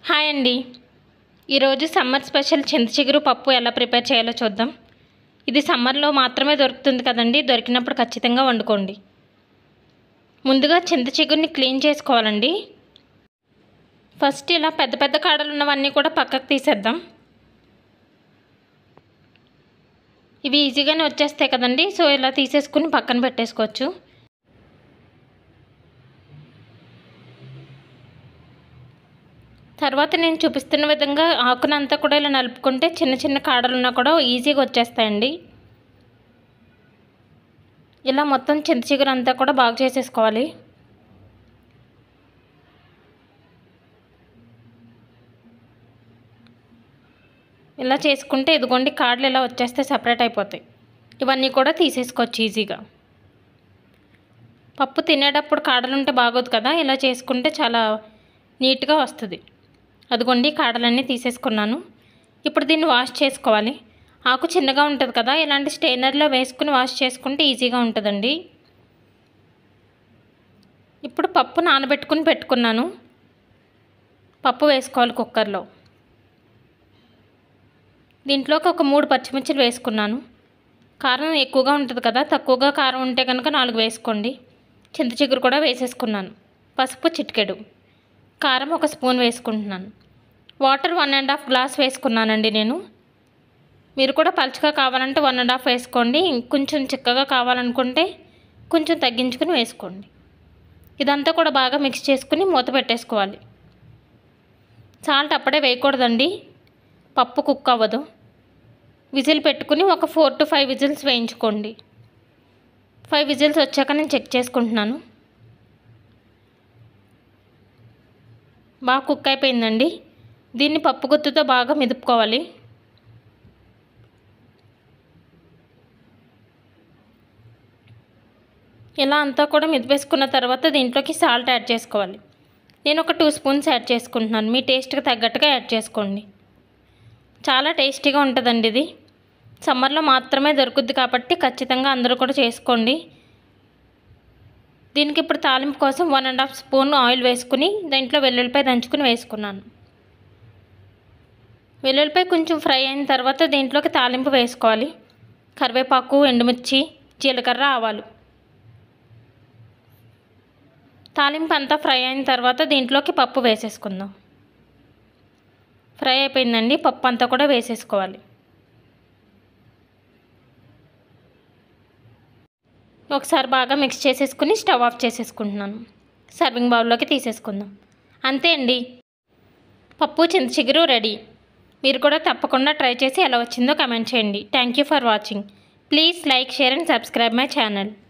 hi అండి ఈరోజు summer special చింత చిగురు పప్పు ఎలా ప్రిపేర్ చేయాలో చూద్దాం ఇది సమ్మర్లో మాత్రమే దొరుకుతుంది కదండి దొరికినప్పుడు ఖచ్చితంగా వండుకోండి ముందుగా చింత చిగురిని క్లీన్ చేసుకోవాలండి ఫస్ట్ ఇలా పెద్ద పెద్ద కాడలు ఉన్నవన్నీ కూడా పక్కకు తీసేద్దాం ఇవి ఈజీగానే వచ్చేస్తాయి కదండి సో ఇలా తీసేసుకుని పక్కన పెట్టేసుకోవచ్చు తర్వాత నేను చూపిస్తున్న విధంగా ఆకునంతా కూడా ఇలా నలుపుకుంటే చిన్న చిన్న కాడలున్నా కూడా ఈజీగా వచ్చేస్తాయండి ఇలా మొత్తం చింత చిగురు అంతా కూడా బాగా చేసేసుకోవాలి ఇలా చేసుకుంటే ఇదిగోండి కాడలు ఇలా వచ్చేస్తే సపరేట్ అయిపోతాయి ఇవన్నీ కూడా తీసేసుకోవచ్చు ఈజీగా పప్పు తినేటప్పుడు కాడలు ఉంటే బాగోదు కదా ఇలా చేసుకుంటే చాలా నీట్గా వస్తుంది అదిగోండి కాడలన్నీ తీసేసుకున్నాను ఇప్పుడు దీన్ని వాష్ చేసుకోవాలి ఆకు చిన్నగా ఉంటుంది కదా ఇలాంటి స్టెయినర్లో వేసుకుని వాష్ చేసుకుంటే ఈజీగా ఉంటుందండి ఇప్పుడు పప్పు నానబెట్టుకుని పెట్టుకున్నాను పప్పు వేసుకోవాలి కుక్కర్లో దీంట్లోకి ఒక మూడు పచ్చిమిర్చిలు వేసుకున్నాను కారం ఎక్కువగా ఉంటుంది కదా తక్కువగా కారం ఉంటే కనుక నాలుగు వేసుకోండి చింత చిగురు కూడా వేసేసుకున్నాను పసుపు చిటికెడు కారం ఒక స్పూన్ వేసుకుంటున్నాను water one and half glass వేసుకున్నానండి నేను మీరు కూడా పలుచగా కావాలంటే వన్ అండ్ హాఫ్ వేసుకోండి కొంచెం చిక్కగా కావాలనుకుంటే కొంచెం తగ్గించుకుని వేసుకోండి ఇదంతా కూడా బాగా మిక్స్ చేసుకుని మూత పెట్టేసుకోవాలి సాల్ట్ అప్పుడే వేయకూడదండి పప్పు కుక్ అవ్వదు విజిల్ పెట్టుకుని ఒక ఫోర్ టు ఫైవ్ విజిల్స్ వేయించుకోండి ఫైవ్ విజిల్స్ వచ్చాక నేను చెక్ చేసుకుంటున్నాను బాగా కుక్ అయిపోయిందండి దీన్ని పప్పు గుత్తుతో బాగా మెదుపుకోవాలి ఇలా అంతా కూడా మెదిపేసుకున్న తర్వాత దీంట్లోకి సాల్ట్ యాడ్ చేసుకోవాలి నేను ఒక టూ స్పూన్స్ యాడ్ చేసుకుంటున్నాను మీ టేస్ట్కి తగ్గట్టుగా యాడ్ చేసుకోండి చాలా టేస్టీగా ఉంటుందండి ఇది సమ్మర్లో మాత్రమే దొరుకుద్ది కాబట్టి ఖచ్చితంగా అందరూ కూడా చేసుకోండి దీనికి ఇప్పుడు తాలింపు కోసం one and half spoon oil వేసుకుని దాంట్లో వెల్లుల్లిపాయ దంచుకుని వేసుకున్నాను వెల్లుల్లిపాయ కొంచెం ఫ్రై అయిన తర్వాత దీంట్లోకి తాలింపు వేసుకోవాలి కరివేపాకు ఎండుమిర్చి జీలకర్ర ఆవాలు తాలింపు అంతా ఫ్రై అయిన తర్వాత దీంట్లోకి పప్పు వేసేసుకుందాం ఫ్రై అయిపోయిందండి పప్పు అంతా కూడా వేసేసుకోవాలి ఒకసారి బాగా మిక్స్ చేసేసుకుని స్టవ్ ఆఫ్ చేసేసుకుంటున్నాను సర్వింగ్ బౌల్లోకి తీసేసుకుందాం అంతే అండి పప్పు చింత చిగురు రెడీ మీరు కూడా తప్పకుండా ట్రై చేసి ఎలా వచ్చిందో కమెంట్ చేయండి thank you for watching please like share and subscribe my channel